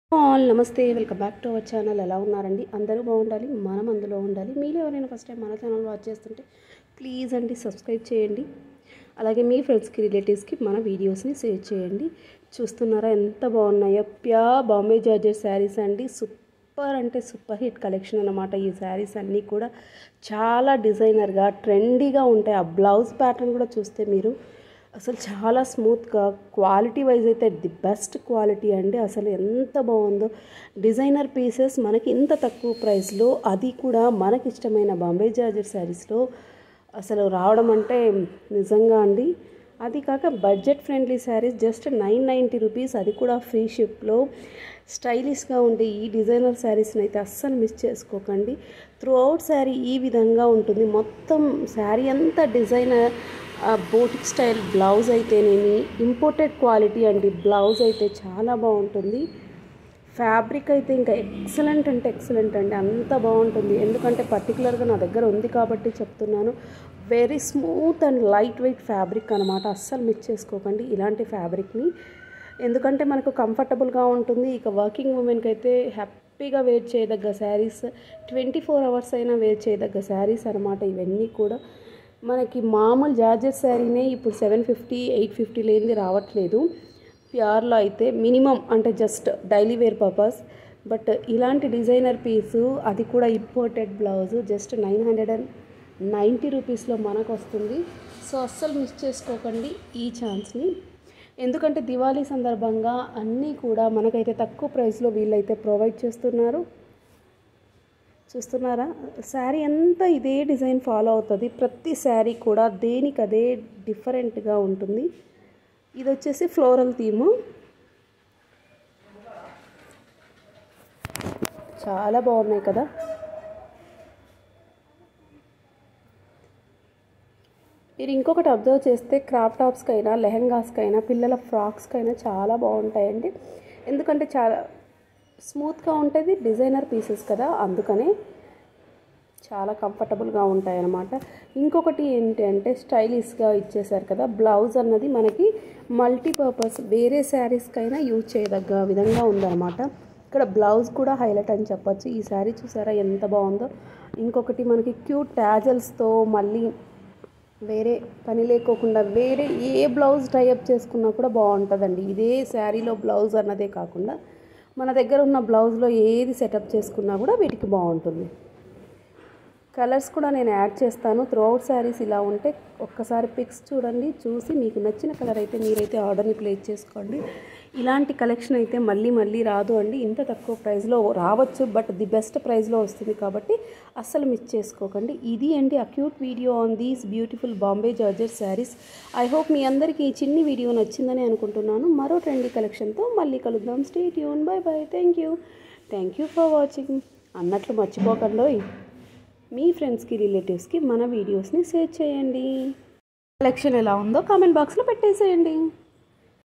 all నమస్తే welcome back to our channel ఎలా ఉన్నారండి అందరూ బాగుండాలి మనం అందులో ఉండాలి మీలో ఎవరైనా ఫస్ట్ టైం మన ఛానల్ వాచ్ చేస్తుంటే ప్లీజ్ అండి సబ్స్క్రైబ్ చేయండి అలాగే మీ ఫ్రెండ్స్కి రిలేటివ్స్కి మన వీడియోస్ని షేర్ చేయండి చూస్తున్నారా ఎంత బాగున్నాయో ప్యా బాంబే జార్జెట్ శారీస్ అండి సూపర్ అంటే సూపర్ హిట్ కలెక్షన్ అన్నమాట ఈ శారీస్ అన్నీ కూడా చాలా డిజైనర్గా ట్రెండీగా ఉంటాయి ఆ బ్లౌజ్ ప్యాటర్న్ కూడా చూస్తే మీరు అసలు చాలా స్మూత్గా క్వాలిటీ వైజ్ అయితే ది బెస్ట్ క్వాలిటీ అండి అసలు ఎంత బాగుందో డిజైనర్ పీసెస్ మనకి ఇంత తక్కువ ప్రైస్లో అది కూడా మనకి ఇష్టమైన బాంబే జార్జెట్ శారీస్లో అసలు రావడం అంటే నిజంగా అండి అది కాక budget friendly saris just nine ninety rupees అది కూడా ఫ్రీ షిప్లో స్టైలిష్గా ఉండే ఈ డిజైనర్ శారీస్ని అయితే అస్సలు మిస్ చేసుకోకండి త్రూ అవుట్ శారీ ఈ విధంగా ఉంటుంది మొత్తం శారీ అంతా డిజైనర్ బోటిక్ స్టైల్ బ్లౌజ్ అయితేనేమి ఇంపోర్టెడ్ క్వాలిటీ అండి బ్లౌజ్ అయితే చాలా బాగుంటుంది ఫ్యాబ్రిక్ అయితే ఇంకా ఎక్సలెంట్ అంటే ఎక్సలెంట్ అండి అంత బాగుంటుంది ఎందుకంటే పర్టికులర్గా నా దగ్గర ఉంది కాబట్టి చెప్తున్నాను very smooth and lightweight fabric అనమాట అస్సలు మిస్ చేసుకోకండి ఇలాంటి ఫ్యాబ్రిక్ని ఎందుకంటే మనకు కంఫర్టబుల్గా ఉంటుంది ఇక వర్కింగ్ ఉమెన్కి అయితే హ్యాపీగా వేర్ చేయదగ్గ శారీస్ ట్వంటీ ఫోర్ అవర్స్ అయినా వేర్ చేయదగ్గ శారీస్ అనమాట ఇవన్నీ కూడా మనకి మామూలు జార్జెట్ శారీనే ఇప్పుడు సెవెన్ ఫిఫ్టీ ఎయిట్ ఫిఫ్టీ లేనిది రావట్లేదు ప్యూర్లో అయితే మినిమం అంటే just daily wear purpose but ఇలాంటి డిజైనర్ పీసు అది కూడా imported blouse just nine hundred and ninety రూపీస్లో మనకు వస్తుంది సో అస్సలు మిస్ చేసుకోకండి ఈ ఛాన్స్ని ఎందుకంటే దివాళీ సందర్భంగా అన్నీ కూడా మనకైతే తక్కువ ప్రైస్లో వీళ్ళైతే ప్రొవైడ్ చేస్తున్నారు చూస్తున్నారా శారీ అంతా ఇదే డిజైన్ ఫాలో అవుతుంది ప్రతి శారీ కూడా దేనికి అదే డిఫరెంట్గా ఉంటుంది ఇది వచ్చేసి ఫ్లోరల్ థీము చాలా బాగున్నాయి కదా మీరు ఇంకొకటి అబ్జర్వ్ చేస్తే క్రాప్ టాప్స్కైనా లెహెంగాస్కైనా పిల్లల ఫ్రాక్స్కైనా చాలా బాగుంటాయండి ఎందుకంటే చాలా స్మూత్గా ఉంటుంది డిజైనర్ పీసెస్ కదా అందుకనే చాలా కంఫర్టబుల్గా ఉంటాయి అన్నమాట ఇంకొకటి ఏంటి అంటే స్టైలిష్గా ఇచ్చేసారు కదా బ్లౌజ్ అన్నది మనకి మల్టీపర్పస్ వేరే శారీస్కైనా యూజ్ చేయదగ్గ విధంగా ఉందన్నమాట ఇక్కడ బ్లౌజ్ కూడా హైలైట్ అని చెప్పొచ్చు ఈ శారీ చూసారా ఎంత బాగుందో ఇంకొకటి మనకి క్యూట్ ట్యాజల్స్తో మళ్ళీ వేరే పని లేకోకుండా వేరే ఏ బ్లౌజ్ టైఅప్ చేసుకున్నా కూడా బాగుంటుందండి ఇదే శారీలో బ్లౌజ్ అన్నదే కాకుండా మన దగ్గర ఉన్న బ్లౌజ్లో ఏది సెటప్ చేసుకున్నా కూడా వీటికి బాగుంటుంది కలర్స్ కూడా నేను యాడ్ చేస్తాను త్రూ అవుట్ శారీస్ ఇలా ఉంటే ఒక్కసారి పిక్స్ చూడండి చూసి మీకు నచ్చిన కలర్ అయితే మీరైతే ఆర్డర్ని ప్లేస్ చేసుకోండి ఇలాంటి కలెక్షన్ అయితే మళ్ళీ మళ్ళీ రాదు అండి ఇంత తక్కువ ప్రైస్లో రావచ్చు బట్ ది బెస్ట్ ప్రైస్లో వస్తుంది కాబట్టి అస్సలు మిస్ చేసుకోకండి ఇది అండి a cute video on these beautiful Bombay georgette saris I hope మీ అందరికీ ఈ చిన్ని వీడియో నచ్చిందని అనుకుంటున్నాను మరో ట్రెండీ కలెక్షన్తో మళ్ళీ కలుద్దాం stay tune bye bye thank you thank you for watching అన్నట్లు మర్చిపోకండి మీ ఫ్రెండ్స్కి రిలేటివ్స్కి మన వీడియోస్ని షేర్ చేయండి కలెక్షన్ ఎలా ఉందో కామెంట్ బాక్స్లో పెట్టేసేయండి